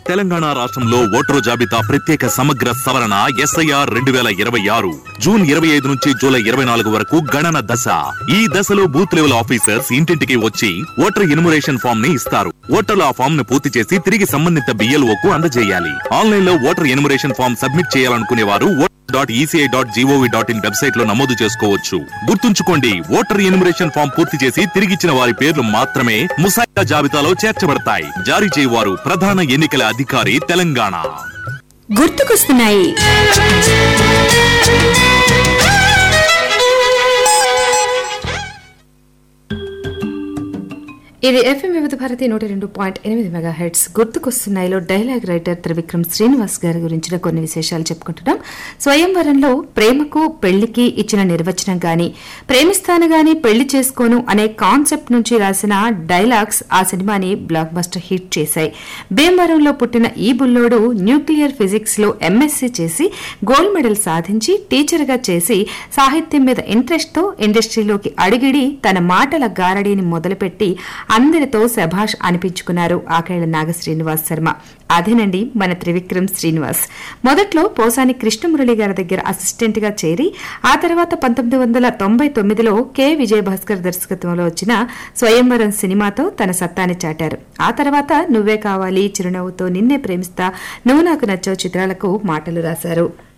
తెలంగాణ రాష్ట్రంలో ఓటరు జాబితా ప్రత్యేక సమగ్ర సవరణ ఎస్ఐఆర్ రెండు వేల ఇరవై ఆరు జూన్ ఇరవై ఐదు నుంచి జూలై ఇరవై నాలుగు వరకు గణన దశ ఈ దశలో బూత్ లెవెల్ ఆఫీసర్స్ ఇంటింటికి వచ్చి ఓటర్ ఎన్యుమరేషన్ ఫామ్ ని ఇస్తారు ఓటర్లు ఆ ఫామ్ ను పూర్తి చేసి తిరిగి సంబంధిత బిఎల్ఓ కు అందజేయాలి ఆన్లైన్ లో ఓటర్ ఎన్యుమరేషన్ ఫామ్ సబ్మిట్ చేయాలనుకునే వారు dot ECI dot GOV dot in website లో నమోదు చేసుకోవచ్చు గుర్తుంచుకోండి ఓటర్ ఎన్యుమరేషన్ ఫామ్ పూర్తి చేసి తిరిగిచ్చిన వారి పేర్లు మాత్రమే ముసాయిదా జాబితాలో చేర్చబడతాయి జారీ చేయవారు ప్రధాన ఎన్నికల అధికారి తెలంగాణ గుర్తుకొస్తున్నాయి ఇది ఎఫ్ఎం వివిధ భారతి నూట రెండు పాయింట్ ఎనిమిది మెగా హెడ్స్ గుర్తుకొస్తున్నాయిలో డైలాగ్ రైటర్ త్రివిక్రమ్ శ్రీనివాస్ గారి గురించిన కొన్ని విశేషాలు చెప్పుకుంటున్నాం స్వయంవరంలో ప్రేమకు పెళ్లికి ఇచ్చిన నిర్వచనం గాని ప్రేమిస్తాను గాని పెళ్లి చేసుకోను అనే కాన్సెప్ట్ నుంచి రాసిన డైలాగ్స్ ఆ సినిమాని బ్లాక్ బస్టర్ హిట్ చేశాయి భీమవరంలో పుట్టిన ఈ బుల్లోడు న్యూక్లియర్ ఫిజిక్స్ లో ఎంఎస్సీ చేసి గోల్డ్ మెడల్ సాధించి టీచర్ గా చేసి సాహిత్యం మీద ఇంట్రెస్ట్ తో ఇండస్ట్రీలోకి అడిగిడి తన మాటల గారడీని మొదలుపెట్టి అందరితో శభాష్ అనిపించుకున్నారు ఆకేళ్ల నాగ శ్రీనివాస్ శర్మ అదేనండి మన త్రివిక్రమ్ శ్రీనివాస్ మొదట్లో పోసాని కృష్ణమురళి గారి దగ్గర అసిస్టెంట్ గా చేరి ఆ తర్వాత పంతొమ్మిది వందల తొంభై తొమ్మిదిలో కె విజయభాస్కర్ దర్శకత్వంలో వచ్చిన స్వయంవరం సినిమాతో తన సత్తాని చాటారు ఆ తర్వాత నువ్వే కావాలి చిరునవ్వుతో నిన్నే ప్రేమిస్తా నువ్వు నాకు నచ్చావు చిత్రాలకు మాటలు రాశారు